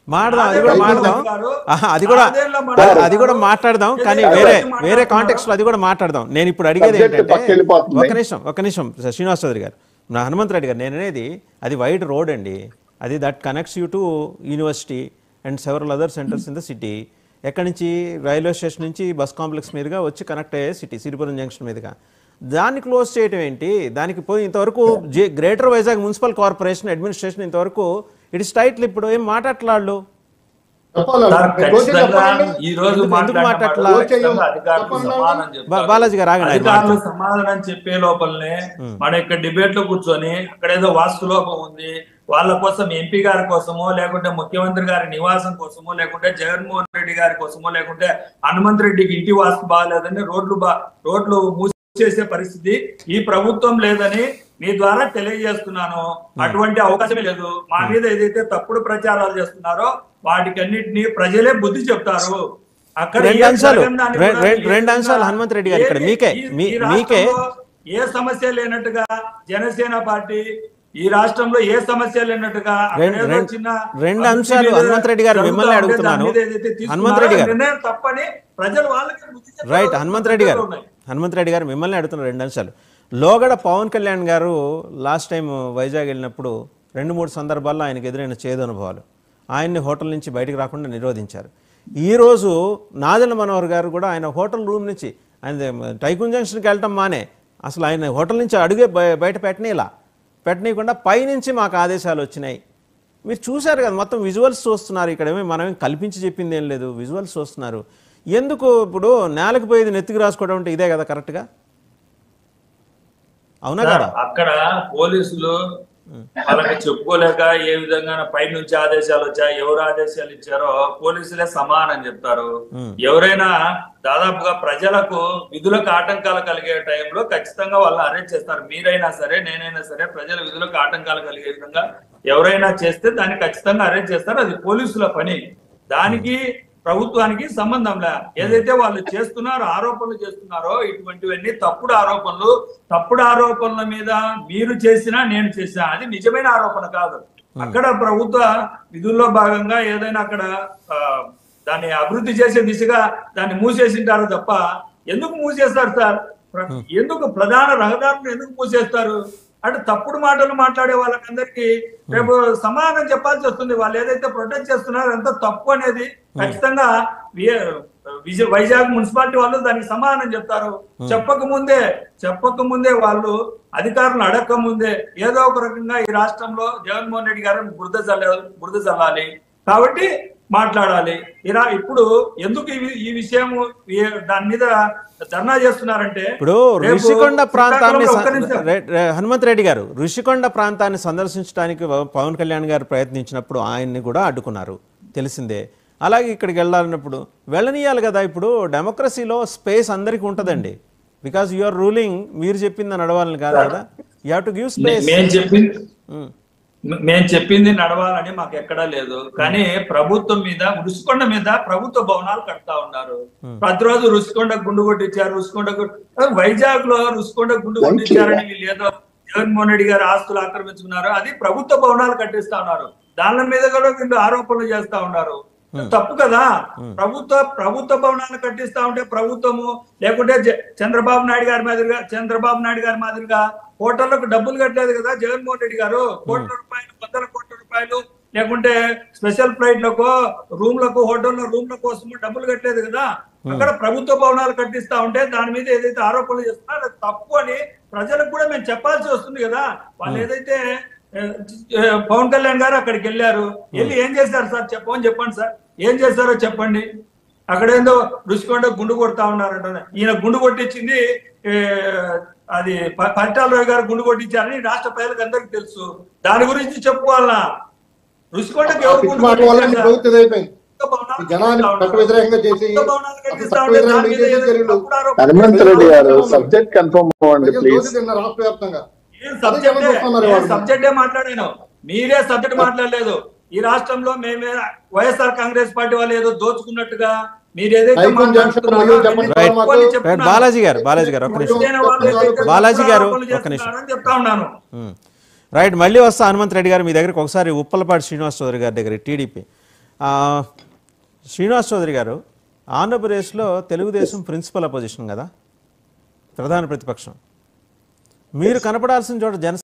మాట్లాడదాం అది కూడా నాదేళ్ల మాట్లాడదాం గారు, ఆహా, అది కూడా నాదేళ్ల అది- మాట్లాడదాం. అది కూడా మాట్లాడదాం కానీ ఏదైతే వేరే మాట్లాడుతున్నారు? వేరే కాంటెక్స్ట్ లో అది కూడా మాట్లాడదాం నేను ఇప్పుడు అడిగేది Subject ఏంటంటే పక్కకి వెళ్ళిపోతుంది. ఒక నిమిషం ఒక నిమిషం శ్రీనివాస్ చౌదరి గారు నా హనుమంత్ రెడ్డి గారు నేను అనేది అది వైడ్ రోడ్ అండి అది that connects you to university and several other centres in the city ఎక్కడి నుంచి రైల్వే స్టేషన్ నుంచి బస్ కాంప్లెక్స్ మీదుగా వచ్చి కనెక్ట్ అయ్యే సిటీ సిరిపురం జంక్షన్ మీదుగా దాన్ని క్లోజ్ చేయటం ఏంటి దానికి పోయి ఇంతవరకు జే greater Vizag municipal corporation administration ఇంతవరకు ఇట్ ఇస్ టైట్లు ఇప్పుడు ఏం మాట్లాడలాళ్ళు చెప్పాలి సార్, రోజు ఖచ్చితంగా చెప్పాలండి. ఈ రోజు ఎందుకు- ఎందుకు మాట్లాడిన మాట్లాడట్లా? మాట ఖచ్చితంగా అధికారులు చెప్పండి. సమాధానం బా- చెప్తారు. బాలాజీ గారు ఆగండి ఆయన అధికారులు మాట్లాడు. సమాధానం చెప్పే లోపలనే మన యొక్క డిబేట్ లో కూర్చొని అక్కడ ఏదో వాస్తు లోపం ఉంది వాళ్ళ కోసం ఎంపీ గారి కోసమో లేకుంటే ముఖ్యమంత్రి గారి నివాసం కోసమో లేకుంటే జగన్మోహన్ రెడ్డి గారి కోసమో లేకుంటే హనుమంత్ రెడ్డికి ఇంటి వాస్తు బాగాలేదని రోడ్లు బా రోడ్లు మూసేసే పరిస్థితి ఈ ప్రభుత్వం లేదని మీ ద్వారా తెలియజేస్తున్నాను అటువంటి అవకాశమే లేదు మా మీద ఏదైతే తప్పుడు ప్రచారాలు చేస్తున్నారో వాటికి అన్నిటినీ ప్రజలే బుద్ధి చెప్తారు అక్కడ రెండు ఏ అంశాలు, జరగని దాన్ని రె- కూడా రె- ఏ రెండు అంశాలు విధంగా హనుమంత్ రెడ్డి గారు ఇక్కడ ఏది- మీకే, ఈ- మీ- ఈ మీకే. రాష్ట్రంలో ఏ సమస్య లేనట్టుగా జనసేన పార్టీ ఈ రాష్ట్రంలో ఏ సమస్య లేనట్టుగా అక్కడ రెండు- ఏదో రెండు- చిన్న రెండు అభివృద్ధి అంశాలు మీద హనుమంత్ రెడ్డి గారు జరుగుతా మిమ్మల్ని ఉంటే అడుగుతున్నాను. దాని మీద ఏదైతే తీసుకున్నారో హనుమంత్ రెడ్డి గారు. నిర్ణయం తప్పని ప్రజలు వాళ్ళకి బుద్ధి చెప్పారు. రైట్ హనుమంత్ రెడ్డి గారు ఉన్నాయి. హనుమంత్ రెడ్డి గారు మిమ్మల్ని అడుగుతున్నారు రెండు అంశాలు లోగడ పవన్ కళ్యాణ్ గారు లాస్ట్ టైం వైజాగ్ వెళ్ళినప్పుడు రెండు మూడు సందర్భాల్లో ఆయనకు ఎదురైన చేదు అనుభవాలు ఆయన్ని హోటల్ నుంచి బయటికి రాకుండా నిరోధించారు ఈరోజు నాదెల మనోహర్ గారు కూడా ఆయన హోటల్ రూమ్ నుంచి ఆయన టైకున్ జంక్షన్కి వెళ్ళటం మానే అసలు ఆయన హోటల్ నుంచి అడుగే బయ- బయట పెట్టనీలా పెట్టనీయకుండా పైనుంచి మాకు ఆదేశాలు వచ్చినాయి మీరు చూశారు కదా మొత్తం విజువల్స్ చూస్తున్నారు ఇక్కడ ఏమీ మనం ఏం కల్పించి చెప్పింది ఏం లేదు విజువల్స్ చూస్తున్నారు ఎందుకు ఇప్పుడు నేలకు పోయేది నెత్తికి రాసుకోవడం అంటే ఇదే కదా కరెక్ట్గా అవునా సార్, కదా అక్కడ పోలీసులు వాళ్ళకి చెప్పుకోలేక ఏ విధంగా పై నుంచి ఆదేశాలు వచ్చాయి ఎవరు ఆదేశాలు ఇచ్చారో పోలీసులే సమానం చెప్తారు ఎవరైనా దాదాపుగా ప్రజలకు విధులకు ఆటంకాలు కలిగే టైంలో ఖచ్చితంగా వాళ్ళు అరెస్ట్ చేస్తారు మీరైనా సరే నేనైనా సరే ప్రజల విధులకు ఆటంకాలు కలిగే విధంగా ఎవరైనా చేస్తే దాన్ని ఖచ్చితంగా అరెస్ట్ చేస్తారు అది పోలీసుల పని దానికి ప్రభుత్వానికి సంబంధం లే ఏదైతే వాళ్ళు చేస్తున్నారో ఆరోపణలు చేస్తున్నారో ఇటువంటివన్నీ తప్పుడు ఆరోపణలు తప్పుడు ఆరోపణల మీద మీరు చేసినా నేను చేసినా అది నిజమైన ఆరోపణ కాదు అక్కడ ప్రభుత్వ విధుల్లో భాగంగా ఏదైనా అక్కడ ఆ, దాన్ని అభివృద్ధి చేసే దిశగా దాన్ని మూసేసింటారు తప్ప ఎందుకు మూసేస్తారు సార్ ప్ర- ఎందుకు ప్రధాన రహదారులను ఎందుకు మూసేస్తారు అంటే తప్పుడు మాటలు మాట్లాడే వాళ్ళకందరికీ రేపు సమాధానం చెప్పాల్సి వస్తుంది వాళ్ళు ఏదైతే ప్రొటెక్ట్ చేస్తున్నారో అంత తప్పు అనేది ఖచ్చితంగా వి- విజయ వైజాగ్ మున్సిపాలిటీ వాళ్ళు దానికి సమాధానం చెప్తారు చెప్పక ముందే చెప్పక ముందే వాళ్ళు అధికారులు అడగక ముందే ఏదో ఒక రకంగా ఈ రాష్ట్రంలో జగన్మోహన్ రెడ్డి గారు బురద చల్ల బురద చల్లాలి కాబట్టి మాట్లాడాలి ఇలా ఇప్పుడు ఎందుకు ఈ- ఈ విషయం ఈ- దాని మీద ధర్నా చేస్తున్నారంటే ఇప్పుడు రేపు ఋషికొండ ప్రాంతాన్ని శ్రీకాకుళంలో ఒక్క స- నిమిషం. రె- రె- హనుమంత్ రెడ్డి గారు ఋషికొండ ప్రాంతాన్ని సందర్శించడానికి వ- పవన్ కళ్యాణ్ గారు ప్రయత్నించినప్పుడు ఆయన్ని కూడా అడ్డుకున్నారు తెలిసిందే అలాగే ఇక్కడికి వెళ్ళాలన్నప్పుడు వెళ్ళనీయాలి కదా ఇప్పుడు డెమోక్రసీలో స్పేస్ అందరికీ ఉంటుందండి బికాజ్ యు ఆర్ రూలింగ్ మీరు చెప్పింది నడవాలని కాదు కదా you have to give space మేము చెప్పింది మేము చెప్పింది నడవాలని మాకు ఎక్కడా లేదు కానీ ప్రభుత్వం మీద రుషికొండ మీద ప్రభుత్వ భవనాలు కడతా ఉన్నారు ప్రతిరోజు రుషికొండ గుండు కొట్టించారు రుషికొండ వైజాగ్ లో రుషికొండ గుండు కొట్టించారని వీళ్ళు ఏదో జగన్మోహన్ రెడ్డి గారు ఆస్తులు ఆక్రమించుకున్నారు అది ప్రభుత్వ భవనాలు కట్టిస్తా ఉన్నారు దాని మీద కూడా వీళ్ళు ఆరోపణలు చేస్తా ఉన్నారు తప్పు కదా ప్రభుత్వ ప్రభుత్వ భవనాలు కట్టిస్తా ఉంటే ప్రభుత్వము లేకుంటే జ- చంద్రబాబు నాయుడు గారి మాదిరిగా చంద్రబాబు నాయుడు గారి మాదిరిగా హోటళ్లకు డబ్బులు కట్టలేదు కదా జగన్మోహన్ రెడ్డి గారు కోట్ల రూపాయలు వందల కోట్ల రూపాయలు లేకుంటే స్పెషల్ ఫ్లైట్లకో రూమ్లకు హోటల్లో రూమ్ల కోసం డబ్బులు కట్టలేదు కదా అక్కడ ప్రభుత్వ భవనాలు కట్టిస్తా ఉంటే దాని మీద ఏదైతే ఆరోపణలు చేస్తున్నారో అది తప్పు అని ప్రజలకు కూడా మేము చెప్పాల్సి వస్తుంది కదా వాళ్ళు ఏదైతే ఏ, ఏ, పవన్ కళ్యాణ్ గారు అక్కడికి వెళ్ళారు వెళ్ళి ఏం చేశారు సార్ చెప్పమని చెప్పండి సార్ ఏం చేశారో చెప్పండి అక్కడ ఏందో రుషికొండ గుండు కొడతా ఉన్నారంట ఈయన గుండు కొట్టించింది ఏ, అది ప- పరిటాలరావు గారు గుండు కొట్టించారని రాష్ట్ర ప్రజలకు అందరికి తెలుసు దాని గురించి చెప్పుకోవాలా రుషికొండకి ఎవరు పిచ్చి గుండు మాట వల్ల కొట్టించారు? ప్రభుత్వం ఇదైపోయింది ప్రభుత్వ భవనాలు ఈ జనాన్ని కట్టిస్తా చట్ట వ్యతిరేకంగా చేసి ప్రభుత్వ భవనాలు కట్టిస్తా చట్ట ఉంటే వ్యతిరేకంగా దాని మీద చేసే ఏదైతే చర్యలు తప్పుడు ఆరోపణలు హనుమంత్ రెడ్డి గారు సబ్జెక్ట్ కన్ఫర్మ్ అవ్వండి ప్రజలు ప్లీజ్ దోషి తిన్నారు రాష్ట్ర వ్యాప్తంగా ఏం అదే సబ్జెక్టే జగన్ చూస్తున్నారు ఏం వాళ్ళు. సబ్జెక్టే మాట్లాడాను మీరే సబ్జెక్ట్ మాట్లాడలేదు ఈ రాష్ట్రంలో మేమే వైఎస్ఆర్ కాంగ్రెస్ పార్టీ వాళ్ళు ఏదో దోచుకున్నట్టుగా మీరు ఏదైతే రైతుల జంక్షన్ మాట్లాడుతున్నారో మొయ్యలు చెప్పండి అవన్నీ రైట్. తప్పు అని రైట్. చెప్తున్నాను. బాలాజీ గారు బాలాజీ గారు ఒక్క నిమిషం ముఖ్యమైన వాళ్ళు ఏదైతే బాలాజీ గారు, ఆరోపణలు ఒక్క నిమిషం. చేస్తున్నారని చెప్తా ఉన్నాను మ్మ్. రైట్ మళ్ళీ వస్తా హనుమంత్ రెడ్డి గారు మీ దగ్గరికి ఒకసారి ఉప్పలపాటి శ్రీనివాస్ చౌదరి గారి దగ్గర టీడీపీ ఆ, శ్రీనివాస్ చౌదరి గారు ఆంధ్రప్రదేశ్లో తెలుగుదేశం ప్రిన్సిపల్ అపోజిషన్ కదా ప్రధాన ప్రతిపక్షం మీరు కనపడాల్సిన చోట జన